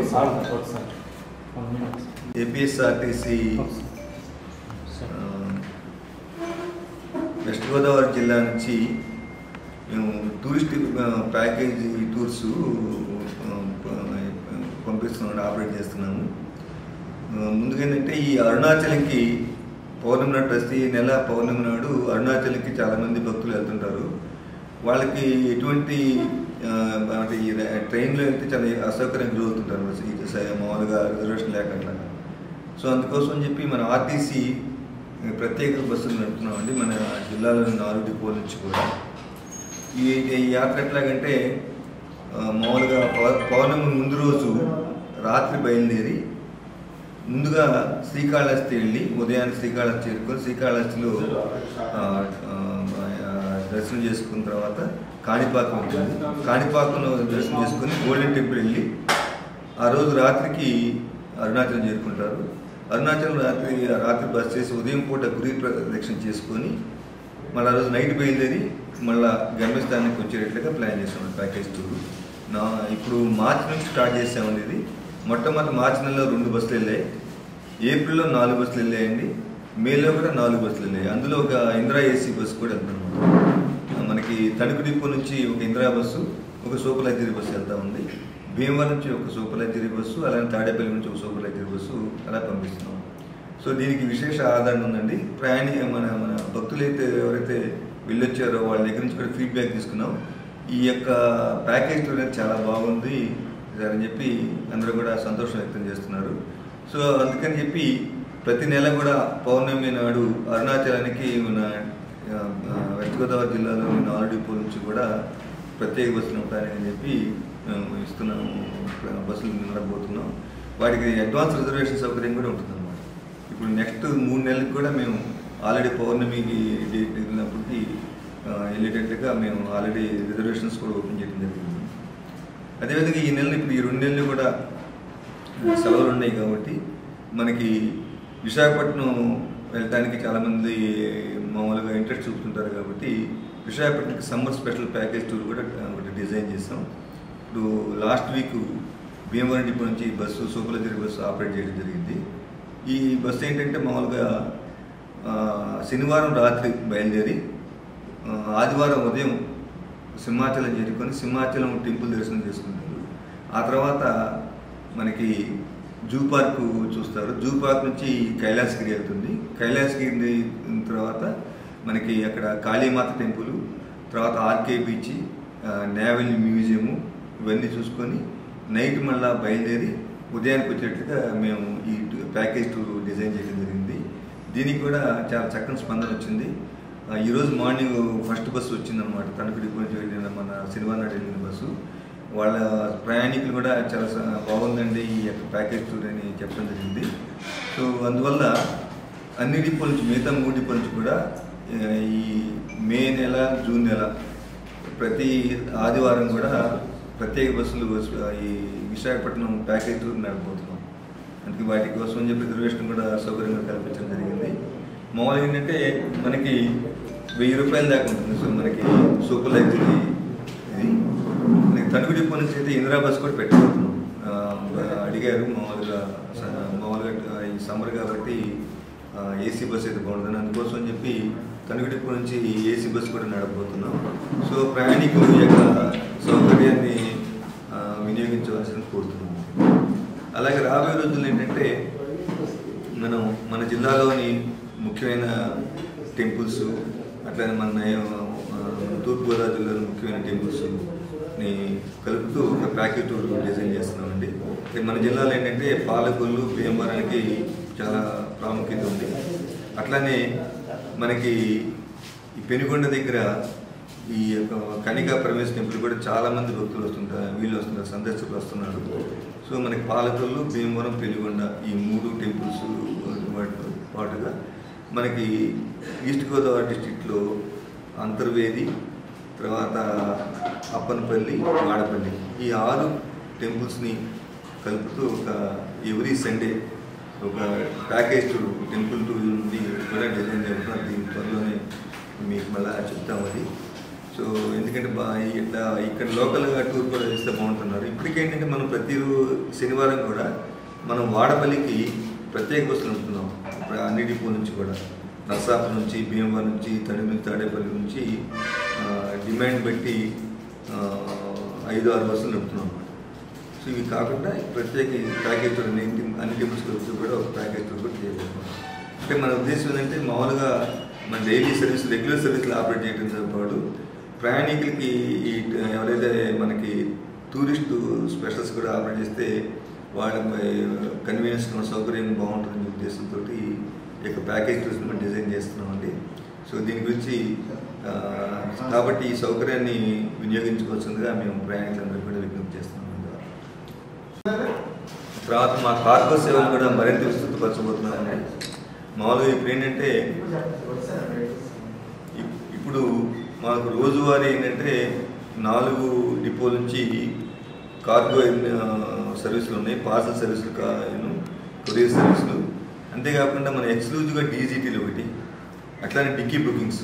Sir ఒకసారి one minute APSRTC west Godavari జిల్లా నుంచి మేము టూరిస్ట్ ఆ, ప్యాకేజ్ టూర్స్ ఆ, ప- పంపిస్తున్నాం ఆపరేట్ చేస్తున్నాము ఆ, ముందుగా ఏంటంటే ఈ అరుణాచల్కి పౌర్ణమి నాడు ప్రతి నెల పౌర్ణమి నాడు అరుణాచల్కి చాలామంది భక్తులు వెళ్తుంటారు వాళ్ళకి ఎటువంటి ఆ, అంటే ఈ ర- ట్రైన్లో వెళ్తే చాలా అసౌకర్యం గురవుతుంటారు మరి ఈ స- మామూలుగా రిజర్వేషన్ లేకుండా సో అందుకోసం అని చెప్పి మన ఆర్టీసీ ప్రత్యేక బస్సులు నడుపుతున్నామండి మన జిల్లాలోని నాలుగు డిపోల నుంచి కూడా ఈ ఈ యాత్ర ఎట్లాగంటే ఆ, మామూలుగా పౌ- పౌర్ణమి ముందు రోజు రాత్రి బయలుదేరి ముందుగా శ్రీకాళహస్తి వెళ్ళి ఉదయాన్నే శ్రీకాళహస్తి చేరుకొని శ్రీకాళహస్తిలో ఆ, ఆ, ఆ, దర్శనం చేసుకున్న తర్వాత కాణిపాకం ఉంటుంది కాణిపాకంలో దర్శనం చేసుకుని గోల్డెన్ టెంపుల్ వెళ్ళి ఆ రోజు రాత్రికి అరుణాచలం చేరుకుంటారు అరుణాచలం రాత్రి రాత్రి బస్ చేసి ఉదయం పూట గురి ప్రదక్షిణ చేసుకొని మళ్ళీ ఆ రోజు నైట్ బయలుదేరి మళ్ళీ గమ్యస్థానానికి వచ్చేటట్లుగా ప్లాన్ చేస్తాం ప్యాకేజ్ టూర్ నా ఇప్పుడు మార్చి నుంచి స్టార్ట్ చేసామండి ఇది మొట్టమొదటి మార్చి నెలలో రెండు బస్సులు వెళ్ళాయి ఏప్రిల్లో నాలుగు బస్సులు వెళ్ళాయండి మేలో కూడా నాలుగు బస్సులు వెళ్ళాయి అందులో ఒక ఇందిరా ఏసీ బస్సు కూడా వెళ్తాం మనకి తణుకు డిపో నుంచి ఒక ఇందిరా బస్సు ఒక సూపర్ లగ్జరీ బస్సు వెళ్తా ఉంది భీమవరం నుంచి ఒక సూపర్ లగ్జరీ బస్సు అలానే తాడేపల్లి నుంచి ఒక సూపర్ లగ్జరీ బస్సు అలా పంపిస్తున్నాం సో దీనికి విశేష ఆదరణ ఉందండి ప్రయాణి మన మన భక్తులైతే ఎవరైతే వెళ్ళొచ్చారో వాళ్ళ దగ్గర నుంచి కూడా ఫీడ్బ్యాక్ తీసుకున్నాం ఈ యొక్క ప్యాకేజ్ టూర్ అనేది చాలా బాగుంది అని చెప్పి అందరూ కూడా సంతోషం వ్యక్తం చేస్తున్నారు సో అందుకని చెప్పి ప్రతి నెల కూడా పౌర్ణమి నాడు అరుణాచలానికి మన ఆ, ఆ, వెస్ట్ గోదావరి జిల్లాలోని నాలుగు డిపో నుంచి కూడా ప్రత్యేక బస్సులు ఉంటాయని చెప్పి ఆ, ఇస్తున్నాము ఆ, బస్సులు నడబోతున్నాం వాటికి అడ్వాన్స్ రిజర్వేషన్ సౌకర్యం కూడా ఉంటుందన్నమాట ఇప్పుడు నెక్స్ట్ మూడు నెలలకు కూడా మేము ఆల్రెడీ పౌర్ణమికి డేట్ వెళ్ళినప్పటికీ ఆ, వెళ్ళేటట్టుగా మేము ఆల్రెడీ రిజర్వేషన్స్ కూడా ఓపెన్ చేయడం జరిగింది అదేవిధంగా ఈ నెలలో ఇప్పుడు ఈ రెండు నెలలు కూడా సెలవులు ఉన్నాయి కాబట్టి మనకి విశాఖపట్నం వెళ్ళటానికి చాలామంది మామూలుగా ఇంట్రెస్ట్ చూపుతుంటారు కాబట్టి విశాఖపట్నంకి సమ్మర్ స్పెషల్ ప్యాకేజ్ టూర్ కూడా ఒకటి డిజైన్ చేసాం ఇప్పుడు లాస్ట్ వీక్ భీమవరం డిపో నుంచి బస్సు సూపర్లజరీ బస్సు ఆపరేట్ చేయడం జరిగింది ఈ బస్సు ఏంటంటే మామూలుగా ఆ, శనివారం రాత్రి బయలుదేరి ఆ, ఆదివారం ఉదయం సింహాచలం చేరుకొని సింహాచలం టెంపుల్ దర్శనం చేసుకుంటారు ఆ తర్వాత మనకి జూ పార్క్ చూస్తారు జూ పార్క్ నుంచి కైలాసగిరి వెళ్తుంది కైలాసగిరి తర్వాత మనకి అక్కడ కాళీమాత టెంపుల్ తర్వాత ఆర్కే బీచ్ ఆ, నేవల్ మ్యూజియము ఇవన్నీ చూసుకొని నైట్ మళ్ళా బయలుదేరి ఉదయానికి వచ్చేట్లుగా మేము ఈ టు- ప్యాకేజ్ టూర్ డిజైన్ చేయడం జరిగింది దీనికి కూడా చాలా చక్కని స్పందన వచ్చింది ఆ, ఈరోజు మార్నింగ్ ఫస్ట్ బస్సు వచ్చిందనమాట తణుకు డిపో నుంచి వెళ్ళిన మన శనివారం నాడు వెళ్ళిన బస్సు వాళ్ళ ప్రయాణికులు కూడా చాలా స- బాగుందండి ఈ యొక్క ప్యాకేజ్ టూర్ అని చెప్పడం జరిగింది సో అందువల్ల అన్ని డిపోల నుంచి మిగతా మూడు డిపోల నుంచి కూడా ఆ, ఈ మే నెల జూన్ నెల ప్రతి ఆదివారం కూడా ప్రత్యేక బస్సులు ఆ, ఈ విశాఖపట్నం ప్యాకేజ్ టూర్ నడిపోతున్నాం అందుకే వాటి కోసం అని చెప్పి రిజర్వేషన్ కూడా సౌకర్యంగా కల్పించడం జరిగింది మామూలుగా ఏంటంటే మనకి వెయ్యి రూపాయల దాకా ఉంటుంది సో మనకి సూపర్ లగ్జరీ ఇది మనకి తణుకు డిపో నుంచి అయితే ఇందిరా బస్ కూడా పెట్టబోతున్నాం ఆ, అడిగారు మామూలుగా స- మామూలుగా ఈ సమ్మర్ కాబట్టి ఏసీ బస్ అయితే బాగుంటుంది అందుకోసం అని చెప్పి తణుకు డిపో నుంచి ఏసీ బస్ కూడా నడపబోతున్నాం సో ప్రయాణికులు ఈ యొక్క సౌకర్యాన్ని ఆ, వినియోగించవలసిన కోరుతున్నాము అలాగే రాబోయే రోజుల్లో ఏంటంటే మనం మన జిల్లాలోని ముఖ్యమైన టెంపుల్స్ అట్లానే మన ఆ, తూర్పుగోదావరి జిల్లాలో ముఖ్యమైన టెంపుల్స్ని కలుపుతూ ఒక ప్యాకేజ్ టూర్ డిజైన్ చేస్తున్నామండి ఇక మన జిల్లాలో ఏంటంటే పాలకొల్లు భీమవరానికి చాలా ప్రాముఖ్యత ఉంది అట్లానే మనకి ఈ పెనుగొండ దగ్గర ఈ యొక్క కనికా పరమేశ్వర టెంపుల్ కూడా చాలా మంది భక్తులు వస్తుంటారు వీళ్ళు వస్తున్నారు సందర్శకులు వస్తున్నారు సో మనకి పాలకొల్లు భీమవరం పెనుగొండ ఈ మూడు టెంపుల్స్ వాటితో పాటుగా మనకి ఈస్ట్ గోదావరి డిస్టిక్లో అంతర్వేది తర్వాత అప్పనపల్లి వాడపల్లి ఈ ఆరు టెంపుల్స్ని కలుపుతూ ఒక ఎవ్రీ సండే ఒక ప్యాకేజ్ టూర్ టెంపుల్ టూర్ నుండి కూడా డిజైన్ జరుగుతుంది దీని త్వరలోనే మీకు మళ్ళీ చెప్తాం అది సో ఎందుకంటే బా ఇట్లా ఇక్కడ లోకల్గా టూర్ కూడా చేస్తే బాగుంటున్నారు ఇప్పటికేంటంటే మనం ప్రతి శనివారం కూడా మనం వాడపల్లికి ప్రత్యేక బస్సులు ఉంటున్నాం ఇప్పుడు అన్ని డిపో నుంచి కూడా నర్సాపు నుంచి భీమవరం నుంచి తడిమిలి తాడేపల్లి నుంచి ఆ, డిమాండ్ బట్టి ఆ, ఐదు ఆరు బస్సులు నడుపుతున్నాం సో ఇవి కాకుండా ప్రత్యేక ఈ ప్యాకేజ్ టూర్ అన్ని అన్ని టెంపుల్స్ వచ్చి కూడా ఒక ప్యాకేజ్ టూర్ కూడా చేయబోతున్నాం అంటే మన ఉద్దేశం ఏంటంటే మామూలుగా మన డైలీ సర్వీస్ రెగ్యులర్ సర్వీస్లు ఆపరేట్ చేయడంతో పాటు ప్రయాణికులకి ఈ ఎవరైతే మనకి టూరిస్ట్ స్పెషల్స్ కూడా ఆపరేట్ చేస్తే వాళ్ళపై కన్వీనియన్స్ సౌకర్యం బాగుంటుందనే ఉద్దేశంతో ఈ యొక్క ప్యాకేజ్ టూర్స్ మనం డిజైన్ చేస్తున్నామండి సో దీని గురించి ఆ, కాబట్టి ఈ సౌకర్యాన్ని వినియోగించుకోవాల్సిందిగా మేము ప్రయాణికులందరూ కూడా విజ్ఞప్తి చేస్తున్నాం తర్వాత మా కార్గో సేవలు కూడా మరింత విస్తృతపరచబోతున్నామండి మామూలుగా ఇప్పుడు ఏంటంటే ఇప్- ఇప్పుడు మాకు రోజువారీ ఏంటంటే నాలుగు డిపోల నుంచి కార్గో ఆ, సర్వీసులు ఉన్నాయి పార్సల్ సర్వీసులు కాను కొరియర్ సర్వీసులు అంతేకాకుండా మన ఎక్స్క్లూజివ్గా డీజీటీలు ఒకటి అట్లానే డిక్కీ బుకింగ్స్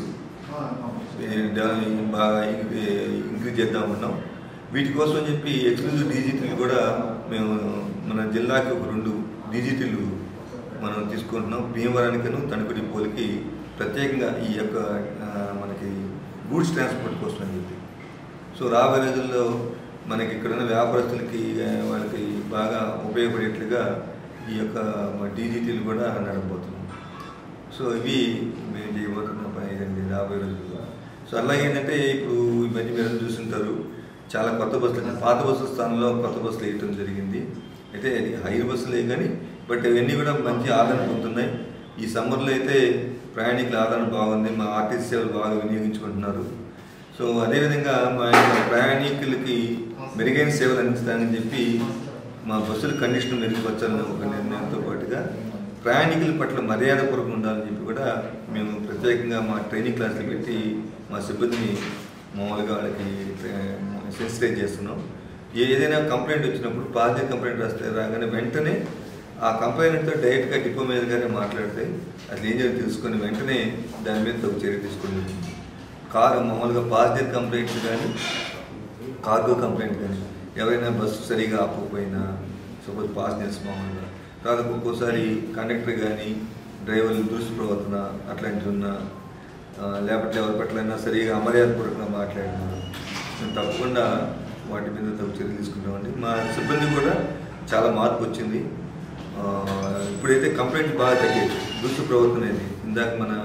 ఏ, డా- బాగా ఏ, ఇంక్రీజ్ చేద్దామన్నాం వీటి కోసం అని చెప్పి ఎక్స్క్లూజివ్ డీజీటీలు కూడా మేము మన జిల్లాకి ఒక రెండు డీజీటీలు మనం తీసుకుంటున్నాం భీమవరానికను తణుకు డిపోలకి ప్రత్యేకంగా ఈ యొక్క ఆ, మనకి గూడ్స్ ట్రాన్స్పోర్ట్ కోసం అని చెప్పి సో రాబోయే రోజుల్లో మనకి ఇక్కడున్న వ్యాపారస్తులకి ఆ, వాళ్ళకి బాగా ఉపయోగపడేట్లుగా ఈ యొక్క డీజీటీలు కూడా నడపబోతున్నాం సో ఇవి మేము చేయబోతున్న పని ఇదండి రాబోయే రోజుల్లో సో అలాగే ఏంటంటే ఇప్పుడు ఈ మధ్య మీరు చూస్తుంటారు చాలా కొత్త బస్సులు ఉన్నాయి. పాత బస్సుల స్థానంలో కొత్త బస్సులు వేయటం జరిగింది అయితే అది హైర్ బస్సులే కానీ బట్ ఇవన్నీ కూడా మంచి ఆదరణ పొందుతున్నాయి ఈ సమ్మర్లో అయితే ప్రయాణికుల ఆదరణ బాగుంది మా ఆర్టీసీ సేవలు బాగా వినియోగించుకుంటున్నారు సో అదేవిధంగా మా యొక్క ప్రయాణికులకి మెరుగైన సేవలు అందిస్తానని చెప్పి మా బస్సుల కండిషన్ మెరుగుపరచాలని ఒక నిర్ణయంతో పాటుగా ప్రయాణికుల పట్ల మర్యాదపూర్వకంగా ఉండాలని చెప్పి కూడా మేము ప్రత్యేకంగా మా ట్రైనింగ్ క్లాసులు పెట్టి మా సిబ్బందిని మామూలుగా వాళ్ళకి సెన్సిటైజ్ చేస్తున్నాం ఏ- ఏదైనా కంప్లైంట్ వచ్చినప్పుడు పాజిటివ్ కంప్లైంట్ రాస్తే రాగానే వెంటనే ఆ కంప్లైంట్తో డైరెక్ట్గా డిపో మీదగానే మాట్లాడితే అసలు ఏం జరిగింది తెలుసుకొని వెంటనే దాని మీద తగు చర్య తీసుకుని కారు మామూలుగా పాజిటివ్ కంప్లైంట్స్ కానీ కార్గో కంప్లైంట్ కానీ ఎవరైనా బస్సు సరిగా ఆపకపోయినా సపోజ్ పాసింజర్స్ మామూలుగా తర్వాత ఒక్కోసారి కండక్టర్ కానీ డ్రైవర్లు దుష్ప్రవర్తన అట్లాంటివి ఉన్నా ఆ, లేకపోతే ఎవరి పట్లైనా సరిగా అమర్యాదపూర్వకంగా మాట్లాడినా మేము తప్పకుండా వాటి మీద తగు చర్యలు తీసుకుంటామండి మా సిబ్బంది కూడా చాలా మార్పు వచ్చింది ఆ, ఇప్పుడైతే కంప్లైంట్ బాగా తగ్గాయి దుష్ట ప్రవర్తన అనేది ఇందాక మన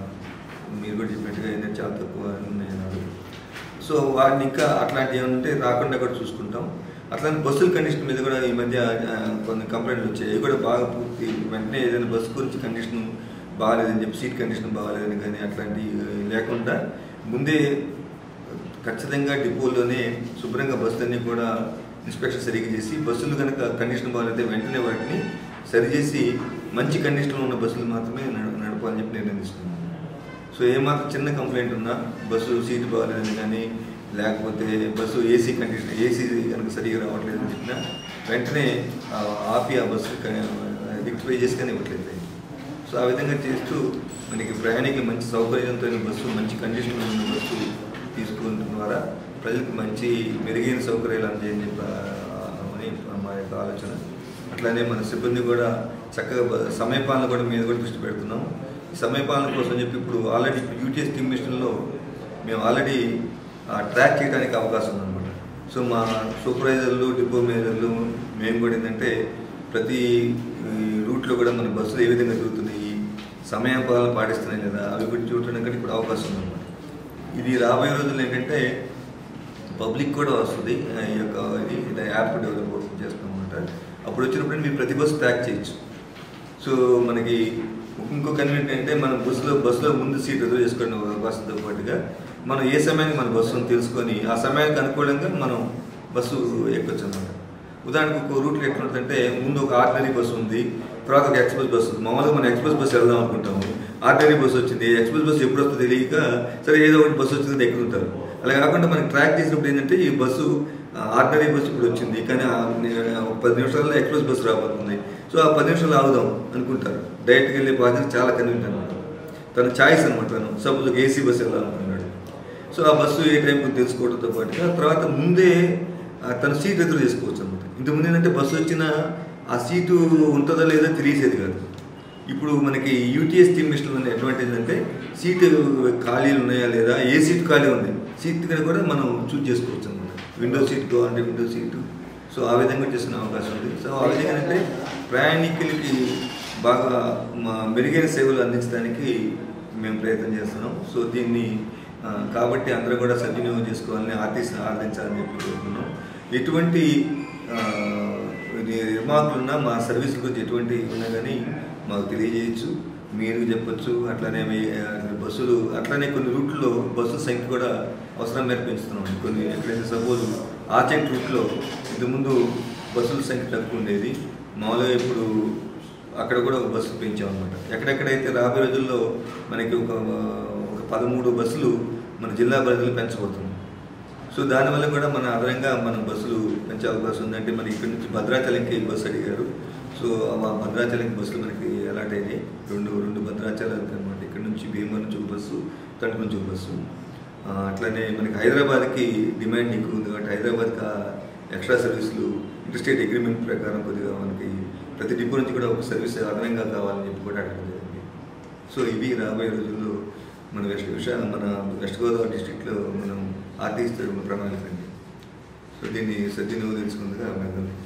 మీరు కూడా చెప్పినట్టుగా ఏంటంటే చాలా తక్కువ ఉన్నాయి అన్నారు సో వాటిని ఇంకా అట్లాంటివి ఏమైనా ఉంటే రాకుండా కూడా చూసుకుంటాం అట్లానే బస్సుల కండిషన్ మీద కూడా ఈ మధ్య ఆ, కొన్ని కంప్లైంట్లు వచ్చాయి అవి కూడా బాగా పూర్తి వెంటనే ఏదైనా బస్సు గురించి కండిషన్ బాగాలేదని చెప్పి సీట్ కండిషన్ బాగాలేదని కానీ అట్లాంటివి లేకుండా ముందే ఖచ్చితంగా డిపోలోనే శుభ్రంగా బస్సులన్నీ కూడా ఇన్స్పెక్షన్ సరిగ్గా చేసి బస్సులు కనుక కండిషన్ బాగాలైతే వెంటనే వాటిని సరిచేసి మంచి కండిషన్లో ఉన్న బస్సులు మాత్రమే నడ- నడపాలని చెప్పి నిర్ణయం తీసుకున్నాం సో ఏమాత్రం చిన్న కంప్లైంట్ ఉన్నా బస్సు సీట్ బాగాలేదని కానీ లేకపోతే బస్సు ఏసీ కండిషన్ ఏసీ కనుక సరిగా రావట్లేదని చెప్పినా వెంటనే ఆ, ఆపి ఆ బస్సు రిక్టిఫై చేసి కానీ ఇవ్వట్లేదు సో ఆ విధంగా చేస్తూ మనకి ప్రయాణికులు మంచి సౌకర్యంతో బస్సు మంచి కండిషన్లో ఉన్న బస్సు తీసుకోవడం ద్వారా ప్రజలకు మంచి మెరుగైన సౌకర్యాలు అందజేయని చెప్పి ఆ, అని మా యొక్క ఆలోచన అట్లానే మన సిబ్బంది కూడా చక్కగా బ- సమయపాలన కూడా మీద కూడా దృష్టి పెడుతున్నాం ఈ సమయపాలన కోసం చెప్పి ఇప్పుడు ఆల్రెడీ యూటీఎస్ టీమ్ మిషన్లో మేము ఆల్రెడీ ట్రాక్ చేయడానికి అవకాశం ఉందన్నమాట సో మా సూపర్వైజర్లు డిపో మేనేజర్లు మేము కూడా ఏంటంటే ప్రతి ఈ, రూట్లో కూడా మన బస్సులు ఏ విధంగా తిరుగుతున్నాయి సమయపాలన పాటిస్తున్నాయి లేదా అవి కూడా చూడడానికి ఇప్పుడు అవకాశం ఉందన్నమాట ఇది రాబోయే రోజుల్లో ఏంటంటే పబ్లిక్ కూడా వస్తుంది ఆ, ఈ యొక్క ఇది ఇది యాప్ డెవలప్ చేస్తామన్నమాట అప్పుడు వచ్చినప్పుడు మీరు ప్రతి బస్సు ట్రాక్ చేయొచ్చు సో మనకి ఇంకో కన్వీనియంట్ అంటే మనం బస్సులో బస్సులో ముందు సీట్ రిజర్వ్ చేసుకునే అవకాశంతో పాటుగా మనం ఏ సమయానికి మన బస్సును తెలుసుకొని ఆ సమయానికి అనుకూలంగా మనం బస్సు ఎక్కొచ్చు అనమాట ఉదాహరణకు ఒక రూట్లో ఎట్లా ఉంటుందంటే ముందు ఒక ఆర్డినరీ బస్సు ఉంది తర్వాత ఒక ఎక్స్ప్రెస్ బస్సు ఉంది మామూలుగా మనం ఎక్స్ప్రెస్ బస్సు వెళ్దాం అనుకుంటాము ఆర్డినరీ బస్సు వచ్చింది ఎక్స్ప్రెస్ బస్సు ఎప్పుడు వస్తుందో తెలియక సరే ఏదో ఒకటి బస్సు వచ్చింది ఎక్కుతుంటారు అలా కాకుండా మనకి ట్రాక్ చేసినప్పుడు ఏంటంటే ఈ బస్సు ఆర్డినరీ బస్సు ఇప్పుడు వచ్చింది కానీ ఆ నే- ఒక పది నిమిషాల్లో ఎక్స్ప్రెస్ బస్సు రాబోతుంది సో ఆ పది నిమిషాలు ఆగుదాం అనుకుంటారు డైరెక్ట్కి వెళ్ళే పాసింజర్ చాలా కన్వీనియంట్ అనమాట తన ఛాయిస్ అనమాట తను సపోజ్ ఒక ఏసీ బస్సు వెళ్ళాలనుకున్నాడు సో ఆ బస్సు ఏ టైంకి తెలుసుకోవడంతో పాటుగా తర్వాత ముందే ఆ, తన సీట్ రిజర్వ్ చేసుకోవచ్చు అనమాట ఇంతకుముందు ఏంటంటే బస్సు వచ్చిన ఆ సీటు ఉంటుందో లేదో తెలిసేది కాదు ఇప్పుడు మనకి యూటీఎస్ టీమ్ మిషన్లో ఉన్న అడ్వాంటేజ్ అంటే సీటు ఖాళీలు ఉన్నాయా లేదా ఏ సీట్ ఖాళీ ఉంది సీట్ కనుక కూడా మనం చూజ్ చేసుకోవచ్చు అనమాట విండో సీట్ కావాలంటే విండో సీటు సో ఆ విధంగా చేసుకునే అవకాశం ఉంది సో ఆ విధంగా అంటే ప్రయాణికులకి బాగా మా మెరుగైన సేవలు అందించడానికి మేము ప్రయత్నం చేస్తున్నాం సో దీన్ని ఆ, కాబట్టి అందరూ కూడా సద్వినియోగం చేసుకోవాలని ఆర్టీసీ ఆర్థించాలని చెప్పి కోరుకున్నాం ఎటువంటి ఆ, ఇది రిమార్కులు ఉన్నా మా సర్వీస్ గురించి ఎటువంటి ఉన్నా కానీ మాకు తెలియజేయచ్చు మీరు చెప్పొచ్చు అట్లానే మీ, ఆ, బస్సులు అట్లానే కొన్ని రూట్లో బస్సుల సంఖ్య కూడా అవసరం మేరకు పెంచుతున్నాం కొన్ని ఎక్కడైతే సపోజ్ ఆర్చెంట్ రూట్లో ఇంతకుముందు బస్సుల సంఖ్య తక్కువ ఉండేది మామూలుగా ఇప్పుడు అక్కడ కూడా ఒక బస్సు పెంచామన్నమాట ఎక్కడెక్కడైతే రాబోయే రోజుల్లో మనకి ఒక ఒక పదమూడు బస్సులు మన జిల్లా పరిధిలో పెంచబోతున్నాం సో దానివల్ల కూడా మన అదనంగా మన బస్సులు పెంచే అవకాశం ఉందంటే మరి ఇక్కడి నుంచి భద్రాచలంకి బస్సు అడిగారు సో ఆ భద్రాచలంకి బస్సులు మనకి అలాట్ అయినాయి రెండు రెండు భద్రాచలాలకు అనమాట ఇక్కడ నుంచి భీమవరం నుంచి ఒక బస్సు తణుకు నుంచి ఒక బస్సు ఆ, అట్లనే మనకి హైదరాబాద్కి డిమాండ్ ఎక్కువ ఉంది కాబట్టి హైదరాబాద్కి ఎక్స్ట్రా సర్వీసులు ఇంటర్స్టేట్ అగ్రిమెంట్ ప్రకారం కొద్దిగా మనకి ప్రతి డిపో నుంచి కూడా ఒక సర్వీస్ అదనంగా కావాలని చెప్పి కూడా అడగడం జరిగింది సో ఇవి రాబోయే రోజుల్లో మన వెస్ట్ విష మన వెస్ట్ గోదావరి డిస్టిక్లో మనం ఆర్టీసీ తరపున ప్రణాళిక అండి సో దీన్ని సద్వినియోగం తెలుసుకుందిగా మేము